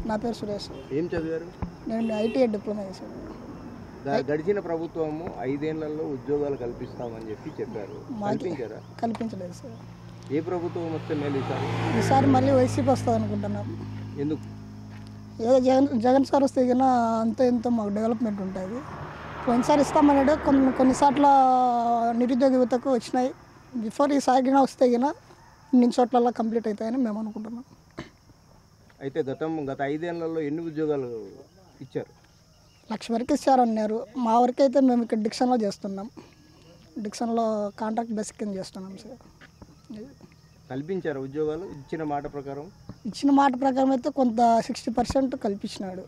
నా పేరు సురేష్ ఏం చదివారు నేను ఐటీఐ డిప్లొమా చేశాను గా- గడిచిన ప్రభుత్వము ఐదేళ్లలో ఉద్యోగాలు కల్పిస్తామని చెప్పి చెప్పారు కల్పించారా కల్పించలేదు సార్ ఏ ప్రభుత్వం వస్తే మేలు ఈసారి ఈసారి మళ్ళీ వైసీపీ వస్తుంది అనుకుంటున్నాం ఎందుకు ఏదో జగన్ జగన్ సార్ వస్తే గిన అంతో ఎంతో మాకు డెవలప్మెంట్ ఉంటుంది పోయినసారి ఇస్తామన్నాడు కొన్ని కొన్నిసార్లు నిరుద్యోగ యువతకు వచ్చినాయి బిఫోర్ ఈసారి గిన వస్తే గిన ఇన్ని చోట్ల కంప్లీట్ అవుతాయని మేము అనుకుంటున్నాం అయితే గతం గత ఐదేళ్లలో ఎన్ని ఉద్యోగాలు ఇచ్చారు లక్ష వరకు ఇచ్చారన్నారు మా వరకు అయితే మేము ఇక్కడ డిక్షన్లో చేస్తున్నాం డిక్షన్లో కాంట్రాక్ట్ బేసిక్ కింద చేస్తున్నాం సార్ కల్పించారు ఉద్యోగాలు ఇచ్చిన మాట ప్రకారం ఇచ్చిన మాట ప్రకారం అయితే కొంత సిక్స్టీ పర్సెంట్ కల్పించినాడు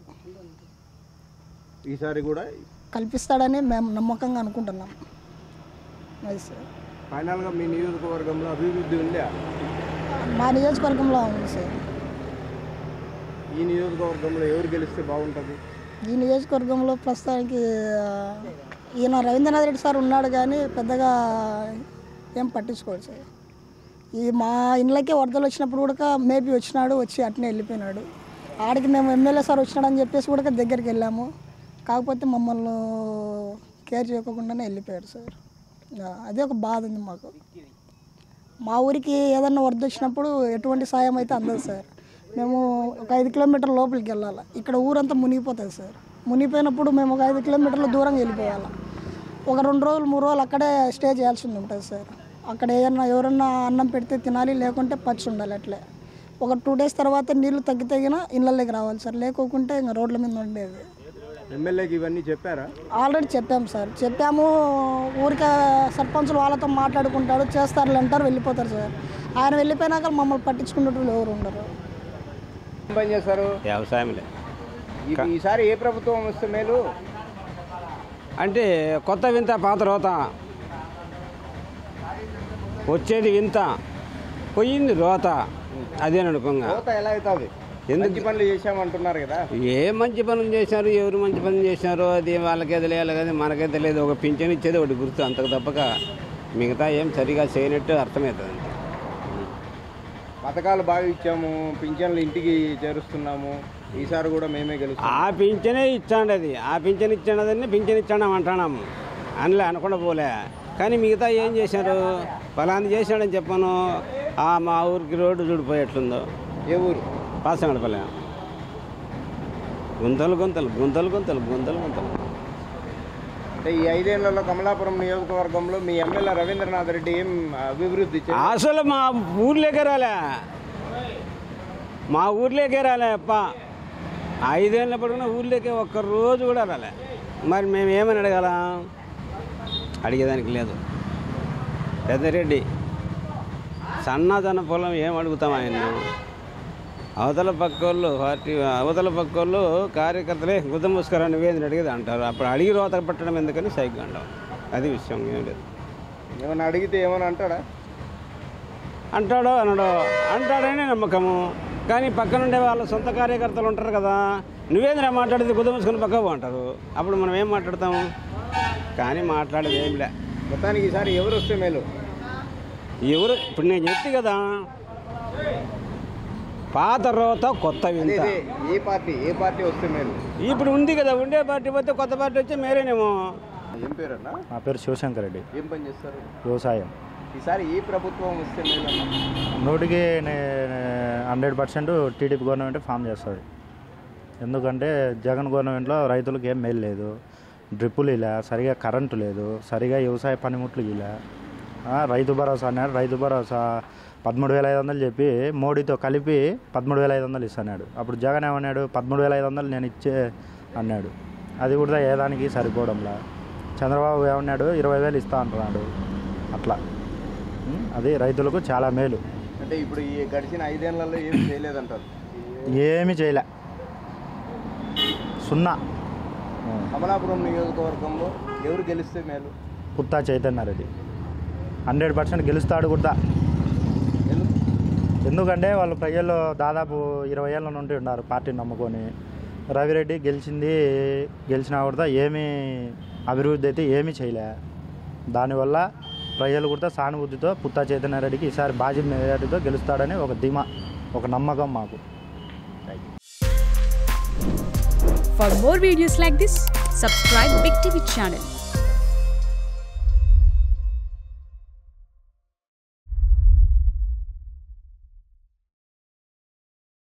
ఈసారి కూడా కల్పిస్తాడని మేము నమ్మకంగా అనుకుంటున్నాం అది సార్ ఫైనల్గా మీ నియోజకవర్గంలో అభివృద్ధి ఉందా మా నియోజకవర్గంలో ఉంది సార్ ఈ నియోజకవర్గంలో ఎవరు గెలిస్తే బాగుంటుంది ఈ నియోజకవర్గంలో ప్రస్తుతానికి ఆ, ఈయన రవీంద్రనాథ్ రెడ్డి సార్ ఉన్నాడు కానీ పెద్దగా ఏం పట్టించుకోడు సార్ ఈ మా ఇండ్లకే వరదలు వచ్చినప్పుడు కూడా మేబీ వచ్చినాడు వచ్చి అట్నే వెళ్ళిపోయినాడు ఆడికి మేము ఎమ్మెల్యే సార్ వచ్చినాడని చెప్పేసి కూడా దగ్గరికి వెళ్ళాము కాకపోతే మమ్మల్ని కేర్ చేయకుండానే వెళ్ళిపోయాడు సార్ ఆ, అదే ఒక బాధ ఉంది మాకు మా ఊరికి ఏదన్నా వరద వచ్చినప్పుడు ఎటువంటి సాయం అయితే అందదు సార్ మేము ఒక ఐదు కిలోమీటర్ల లోపలికి వెళ్ళాలి ఇక్కడ ఊరంతా మునిగిపోతుంది సార్ మునిగిపోయినప్పుడు మేము ఒక ఐదు కిలోమీటర్ల దూరంగా వెళ్ళిపోవాలి ఒక రెండు రోజులు మూడు రోజులు అక్కడే స్టే చేయాల్సి ఉంటుంది సార్ అక్కడ ఏదన్నా ఎవరన్నా అన్నం పెడితే తినాలి లేకుంటే పచ్చి ఉండాలి అట్లే ఒక టూ డేస్ తర్వాత నీళ్లు తగ్గి తగ్గిన ఇళ్ళలోకి రావాలి సార్ లేకోకుంటే ఇంకా రోడ్ల మీద ఉండేది ఎమ్మెల్యేకి ఇవన్నీ చెప్పారా ఆల్రెడీ చెప్పాము సార్ చెప్పాము ఊరికే సర్పంచులు వాళ్ళతో మాట్లాడుకుంటాడు చేస్తారులే అంటారు వెళ్ళిపోతారు సార్ ఆయన వెళ్ళిపోయినాక మమ్మల్ని పట్టించుకునేటప్పుడు ఎవరు ఉండరు ఏం పని చేస్తారు వ్యవసాయంలే ఈ- ఈసారి ఏ ప్రభుత్వం వస్తే మేలు అంటే కొత్త వింత పాత రోత వచ్చేది వింత పోయింది రోత అదేననుకోంగా కోత ఎలా అవుతుంది ఎందుకు? మంచి పనులు చేశామంటున్నారు కదా ఏ మంచి పనులు చేశారు ఎవరు మంచి పనులు చేశారో అది వాళ్ళకే తెలియాలి కానీ మనకే తెలియదు ఒక పింఛన్ ఇచ్చేది ఒకటి గుర్తు అంతకు తప్పక మిగతా ఏం సరిగా చేయనట్టు అర్థమవుతుంది అంతే పథకాలు బాగా ఇచ్చాము పింఛన్లు ఇంటికి చేరుస్తున్నాము ఈసారి కూడా మేమే గెలుస్తాం ఆ పింఛనే ఇచ్చాండి అది ఆ పింఛన్ ఇచ్చాడదని పింఛన్ ఇచ్చాడం అంటున్నాము అనలే అనకుండా పోలే కానీ మిగతా ఏం చేశారు ఫలాంది చేశాడని చెప్పాను ఆ మా ఊరికి రోడ్డు చూడిపోయేట్లుందో ఏ ఊరు పాసంగడపల్లె గుంతలు గుంతలు గుంతలు గుంతలు గుంతలు గుంతలు అంటే ఈ ఐదేళ్లలో కమలాపురం నియోజకవర్గంలో మీ ఎమ్మెల్యే రవీంద్రనాథ్ రెడ్డి ఏం అభివృద్ధి చే- అసలు మా ఊర్లోకే రాలే మా ఊర్లోకే రాలే అప్ప ఐదేళ్ళ పడుకున్న ఊర్లోకే ఒక్క రోజు కూడా రాలే మరి మేము ఏమని అడగాల అడిగేదానికి లేదు పెద్దరెడ్డి సన్నదన పొలం ఏం అడుగుతాం ఆయన అవతల పక్కోళ్ళు పార్టీ అవతల పక్కోళ్ళు కార్యకర్తలే గుద్ద ముస్కరా నువ్వేది అడిగేది అంటారు అప్పుడు అడిగి రోత పట్టడం ఎందుకని సైగ్గా అంటాం అది విషయం ఏం లేదు ఏమైనా అడిగితే ఏమైనా అంటాడా అంటాడో అనడో అంటాడనే నమ్మకము కానీ పక్కనుండే వాళ్ళ సొంత కార్యకర్తలు ఉంటారు కదా నువ్వేంద్రా మాట్లాడేది గుద్ద మూసుకొని పక్కకు అంటారు అప్పుడు మనం ఏం మాట్లాడతాము కానీ మాట్లాడేది ఏం లే మొత్తానికి ఈసారి ఎవరు వస్తే మేలు ఎవరు ఇప్పుడు నేను చెప్తే కదా పాత రోత కొత్త అదే వింత అదే, ఏ పార్టీ ఏ పార్టీ వస్తే మేలు ఇప్పుడు ఉంది కదా ఉండే పార్టీ పోతే కొత్త పార్టీ వచ్చి మేరేనేమో ఏం పేరన్నా నా పేరు శివశంకర్ రెడ్డి ఏం పని చేస్తారు వ్యవసాయం ఈసారి ఏ ప్రభుత్వం వస్తే మేలు అన్న నూటికి hundred percent TDP government form చేస్తుంది ఎందుకంటే జగన్ గవర్నమెంట్లో రైతులకు ఏం మేలు లేదు డ్రిప్పులు ఇలా సరిగా కరెంటు లేదు సరిగా వ్యవసాయ పనిముట్లు ఇలా ఆ, రైతు భరోసా అన్నాడు రైతు భరోసా పదమూడు వేల ఐదు వందలు చెప్పి మోడీతో కలిపి పదమూడు వేల ఐదు వందలు ఇస్తున్నాడు అప్పుడు జగన్ ఏమన్నాడు పదమూడు వేల ఐదు వందలు నేను ఇచ్చే అన్నాడు అది కూడా ఏదానికి సరిపోవడంలా చంద్రబాబు ఏమన్నాడు ఇరవై వేలు ఇస్తా అంటున్నాడు అట్లా ఉం? అది రైతులకు చాలా మేలు అంటే ఇప్పుడు ఈ గడిచిన ఐదేళ్లలో ఏం చేయలేదంటారు ఏమీ చేయలే సున్నా ఉం. కమలాపురం నియోజకవర్గంలో ఎవరు గెలిస్తే మేలు పుత్తా చైతన్య రెడ్డి హండ్రెడ్ పర్సెంట్ గెలుస్తాడు కూడా ఎందుకు ఎందుకంటే వాళ్ళు ప్రజల్లో దాదాపు ఇరవై ఏళ్ళ నుండి ఉన్నారు పార్టీని నమ్ముకొని రవిరెడ్డి గెలిచింది గెలిచినా కూడా ఏమీ అభివృద్ధి అయితే ఏమీ చేయలే దానివల్ల ప్రజలు కూడా సానుభూతితో పుత్తా చైతన్య రెడ్డికి ఈసారి భాజీ మెజార్టీతో గెలుస్తాడని ఒక ధీమా ఒక నమ్మకం మాకు For more videos like this, subscribe Big TV channel.